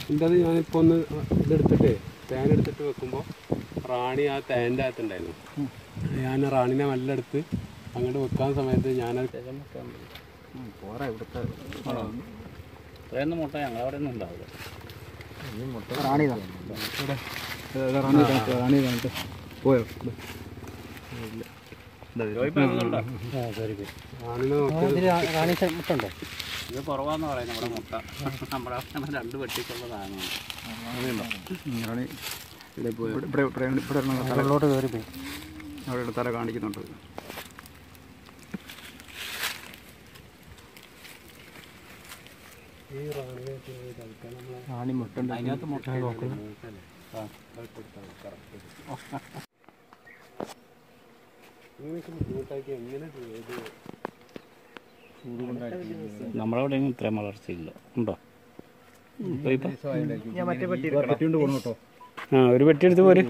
എൻ്റെ അത് ഞാനിപ്പോൾ ഒന്ന് ഇതെടുത്തിട്ട് തേൻ എടുത്തിട്ട് വെക്കുമ്പോൾ റാണി ആ തേൻ്റെ അകത്തുണ്ടായിരുന്നു ഞാൻ റാണിനെ നല്ല എടുത്ത് അങ്ങോട്ട് വെക്കാൻ സമയത്ത് ഞാനത് പോരാ ഇവിടുത്തെ ഇത്രയൊന്നും മുട്ട ഞങ്ങളവിടെ ഒന്നും ഉണ്ടാവില്ല റാണി റാണി കാണിട്ട് റാണി കാണിട്ട് പോയോ റാണിനെ നോക്കി റാണി മുട്ടുണ്ടോ ഇത് കുറവാന്ന് പറയാം നമ്മുടെ മുട്ട നമ്മുടെ അവിടെ രണ്ട് വെട്ടിക്കുള്ള സാധനമാണ് റാണി ഇവിടെ പോയോ ഇവിടെ ഇവിടെ ഇവിടെ ഒരെണ്ണം തല ഉള്ളോട്ട് കയറി പോയി അവിടെ തല കാണിക്കുന്നുണ്ട് ഈ റാണിനെ തൽക്കാലം നമ്മൾ റാണി മുട്ടുണ്ട് അതിനകത്ത് മുട്ട ഇങ്ങനെയൊക്കെ ബുദ്ധിമുട്ടാക്കി എങ്ങനെ ചെയ്ത് നമ്മളവിടെ ഇത്രയും വളർച്ചയില്ല ഉണ്ടോ ഇപ്പൊ ഇപ്പൊ ഞാൻ മറ്റേ പെട്ടി പെട്ടികൊണ്ട് പോകണം കേട്ടോ ആ ഒരു പെട്ടി എടുത്ത് പോര്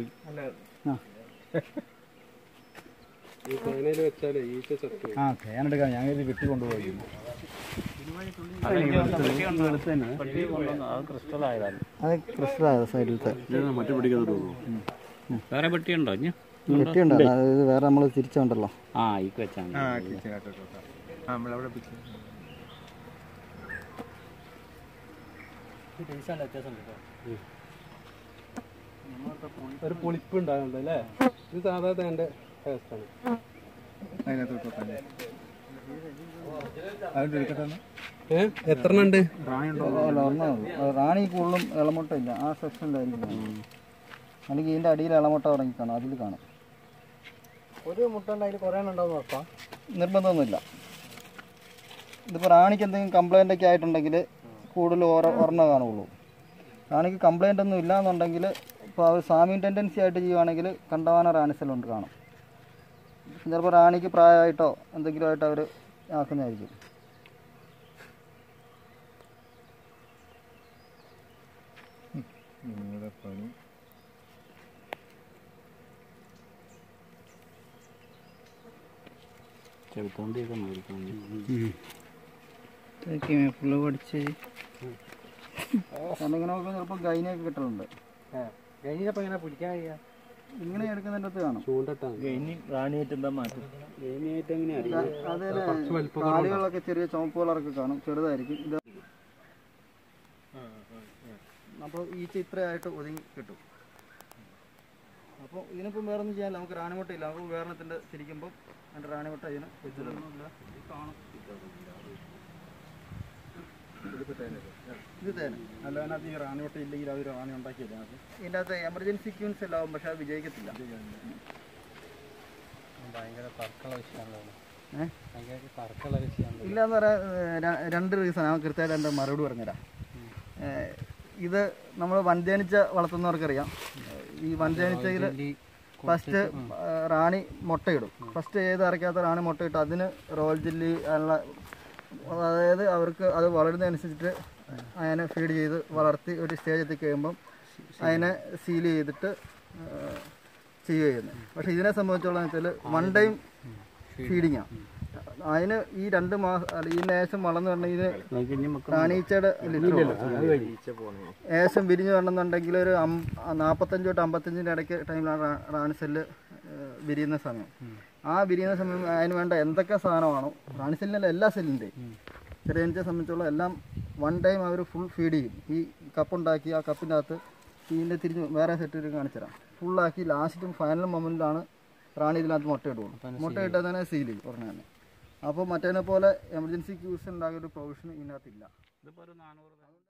ഈ തേനയിൽ വെച്ചാലേ ഈച്ച ചത്തു ആ ഫാൻ എടുക്കാം ഞാൻ ഇത് വെട്ടി കൊണ്ടുപോയി ക്രിസ്റ്റൽ ആയതാണ് അത് ക്രിസ്റ്റലാണ് സൈഡിലത്തെ വേറെ പെട്ടി ഉണ്ടോ ഇനി പെട്ടിയുണ്ട് ഇത് വേറെ നമ്മൾ തിരിച്ചുണ്ടല്ലോ ആ ഈ വെച്ചാണ് ഒരു പൊളിപ്പ് ഉണ്ടാകുന്നുണ്ട് അല്ലേ ഇത് സാധാ തേൻ്റെ ടേസ്റ്റാണ് ഏഹ് എത്ര ഉണ്ട് അല്ല ഒന്നേ ഉള്ളൂ റാണി കൂടുതലും ഇളമുട്ട ഇല്ല ആ സെക്ഷനിലായിരിക്കും അല്ലെങ്കിൽ ഇതിൻ്റെ അടിയിൽ ഇളമുട്ട ഉറങ്ങി കാണും അതിൽ കാണും ഒരു മുട്ട ഉണ്ട് അതിൽ കുറേ ഉണ്ടാവും ഉറപ്പാ നിർബന്ധമൊന്നുമില്ല ഇതിപ്പോൾ റാണിക്ക് എന്തെങ്കിലും കംപ്ലൈൻ്റ് ഒക്കെ ആയിട്ടുണ്ടെങ്കിൽ കൂടുതൽ ഓരോ ഒരെണ്ണം കാണുള്ളൂ റാണിക്ക് കംപ്ലൈൻ്റ് ഒന്നും ഇല്ല എന്നുണ്ടെങ്കിൽ ഇപ്പോൾ അവർ സാമ്യം ടെൻഡൻസി ആയിട്ട് ചെയ്യുവാണെങ്കിൽ കണ്ടവാന റാണിസലുണ്ട് കാണും ചിലപ്പോൾ റാണിക്ക് പ്രായമായിട്ടോ എന്തെങ്കിലും ആയിട്ട് അവർ ആക്കുന്നതായിരിക്കും ചെറുത്തോണ്ടിയൊക്കെ മേടിക്കണം ഫുള്ള് പഠിച്ച് കാരണം ഇങ്ങനെ നോക്കുമ്പോൾ ചിലപ്പോൾ ഗൈനൊക്കെ കിട്ടലുണ്ട് കഴിഞ്ഞപ്പോ ഇങ്ങനെ പിടിക്കാൻ കഴിയാ ഇങ്ങനെ എടുക്കുന്നതിൻ്റെ അകത്ത് കാണും ചൂണ്ടിട്ടാണ് ഇനി റാണിയായിട്ട് എന്താ മാറ്റം മെയിനായിട്ട് എങ്ങനെ അതെ കാലുകളൊക്കെ ചെറിയ ചുവപ്പ് കളറൊക്കെ കാണും ചെറുതായിരിക്കും ഇത് അപ്പോൾ ഈച്ച ഇത്രയായിട്ട് ഒതുങ്ങി കിട്ടും അപ്പോൾ ഇതിനിപ്പം വേറെ ഒന്നും ചെയ്യാനില്ല നമുക്ക് റാണിമുട്ട ഇല്ല നമുക്ക് വേറെണ്ണത്തിൻ്റെ തിരിക്കുമ്പോൾ അതിൻ്റെ റാണിമുട്ട ഇതിന് വെച്ചിടൊന്നുമില്ല കാണും ഇത് തേന അല്ല അതിനകത്ത് ഈ റാണിവട്ടം ഇല്ലെങ്കിൽ അത് റാണി ഉണ്ടാക്കിയില്ല ഇതിൻ്റെ അകത്ത് എമർജൻസി ക്യൂൻസ് എല്ലാം ആവും പക്ഷേ അത് വിജയിക്കത്തില്ല ഭയങ്കര തർക്കമുള്ള വിഷയമാണല്ലോ ഏഹ് ഭയങ്കര തർക്കമുള്ള വിഷയമാണ് ഇല്ല എന്ന് പറയാൻ ഏഹ്, ര- രണ്ട് റീസൺ ഞാൻ കൃത്യമായിട്ട് എൻ്റെ മറുപടി പറഞ്ഞുതരാം ഏഹ്, ഇത് നമ്മൾ വൻതേനിച്ച വളർത്തുന്നവർക്കറിയാം ഈ വൻതേനിച്ചയിൽ ഫസ്റ്റ് റാണി മുട്ടയിടും ഫസ്റ്റ് ഏത് അറയ്ക്കാത്ത റാണി മുട്ടയിട്ട് അതിന് റോയൽ ജെല്ലി ഉള്ള അതായത് അവർക്ക് അത് വളരുന്നതനുസരിച്ചിട്ട് അതിനെ ഫീഡ് ചെയ്ത് വളർത്തി ഒരു സ്റ്റേജ് എത്തി കഴിയുമ്പം അതിനെ സീൽ ചെയ്തിട്ട് ഏഹ്, ചെയ്യുക ചെയ്യുന്നത് പക്ഷേ ഇതിനെ സംബന്ധിച്ചോളം വെച്ചാൽ വൺ ടൈം ഫീഡിങ്ങാണ് അതിന് ഈ രണ്ട് മാസം അല്ല ഈ നേശം വളർന്നു പറഞ്ഞാൽ ഇത് നമുക്ക് ഇനി നമുക്ക് റാണീച്ചയുടെ ഏശം വിരിഞ്ഞു വരണമെന്നുണ്ടെങ്കിൽ ഒരു അം- നാൽപ്പത്തഞ്ച് തൊട്ട് അമ്പത്തഞ്ചിൻ്റെ ഇടയ്ക്ക് ടൈമിലാണ് റാ- റാണി സെല്ല് ഏഹ്, വിരിയുന്ന സമയം ആ വിരിയുന്ന സമയം അതിന് വേണ്ട എന്തൊക്കെ സാധനമാണോ റാണി സെല്ലിനല്ല എല്ലാ സെല്ലിൻ്റെയും ചെറിയ സംബന്ധിച്ചുള്ള എല്ലാം വൺ ടൈം അവർ ഫുൾ ഫീഡ് ചെയ്യും ഈ കപ്പുണ്ടാക്കി ആ കപ്പിൻ്റെ അകത്ത് ഇതിൻ്റെ തിരിഞ്ഞ് വേറെ സെറ്റ് കാണിച്ചു തരാം ഫുള്ളാക്കി ലാസ്റ്റും ഫൈനൽ മൊമെൻറ്റിലാണ് റാണി ഇതിനകത്ത് മുട്ട ഇടുള്ളൂ മുട്ട ഇട്ടാൽ തന്നെ സീൽ ചെയ്യും ഉടനെ തന്നെ അപ്പോൾ മറ്റേനെ പോലെ എമർജൻസി ക്യൂസ് ഉണ്ടാകിയ ഒരു പ്രൊവിഷൻ ഇതിനകത്തില്ല ഇതിപ്പോ ഒരു നാനൂറ്